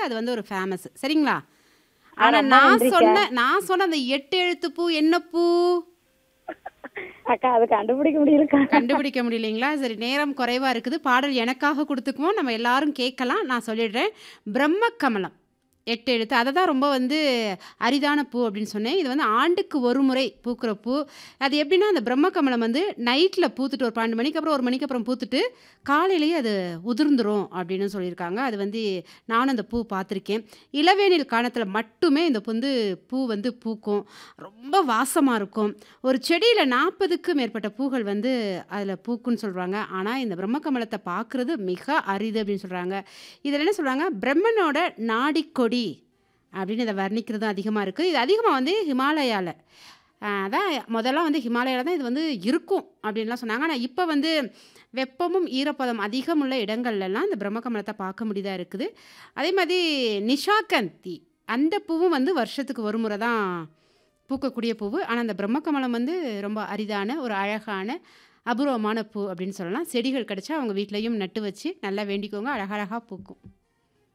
அது வந்து ஒரு ஃபேமஸ் சரிங்களா ஆ, ஆனா ரொம்ப நான் நன்றிக்கா. சொன்ன நான் சொன்ன அந்த எட்டு எழுத்து பூ என்ன பூ அக்கா அது கண்டுபிடிக்க முடியலக்கா கண்டுபிடிக்க முடியலைங்களா சரி நேரம் குறைவா இருக்குது பாடல் எனக்காக கொடுத்துக்குவோம் நம்ம எல்லாரும் கேட்கலாம் நான் சொல்லிடுறேன் பிரம்ம கமலம் எட்டு எழுத்து அதை தான் ரொம்ப வந்து அரிதான பூ அப்படின்னு சொன்னேன் இது வந்து ஆண்டுக்கு ஒரு முறை பூக்கிற பூ அது எப்படின்னா அந்த பிரம்ம கமலம் வந்து நைட்டில் பூத்துட்டு ஒரு பன்னெண்டு மணிக்கு அப்புறம் ஒரு மணிக்கு அப்புறம் பூத்துட்டு காலையிலேயே அது உதிர்ந்துரும் அப்படின்னு சொல்லியிருக்காங்க அது வந்து நானும் அந்த பூ பார்த்துருக்கேன் இளவேனில் காலத்தில் மட்டுமே இந்த வந்து பூ வந்து பூக்கும் ரொம்ப வாசமாக இருக்கும் ஒரு செடியில் நாற்பதுக்கும் மேற்பட்ட பூக்கள் வந்து அதில் பூக்குன்னு சொல்கிறாங்க ஆனால் இந்த பிரம்மகமலத்தை பார்க்குறது மிக அரிது அப்படின்னு சொல்கிறாங்க இதில் என்ன சொல்கிறாங்க பிரம்மனோட நாடிக்கொடி அப்படின்னு இதை வர்ணிக்கிறதும் அதிகமாக இருக்குது இது அதிகமாக வந்து ஹிமாலயாவில் அதான் முதல்ல வந்து ஹிமாலயாவில் தான் இது வந்து இருக்கும் அப்படின்லாம் சொன்னாங்க ஆனால் இப்போ வந்து வெப்பமும் ஈரப்பதம் அதிகமுள்ள இடங்கள்லாம் இந்த பிரம்மகமலத்தை பார்க்க முடியதா இருக்குது அதே மாதிரி நிஷாகந்தி அந்த பூவும் வந்து வருஷத்துக்கு ஒரு முறை தான் பூக்கக்கூடிய பூவு ஆனால் அந்த பிரம்மகமலம் வந்து ரொம்ப அரிதான ஒரு அழகான அபூர்வமான பூ அப்படின்னு சொல்லலாம் செடிகள் கிடைச்சா அவங்க வீட்லேயும் நட்டு வச்சு நல்லா வேண்டிக்கோங்க அழகழகாக பூக்கும்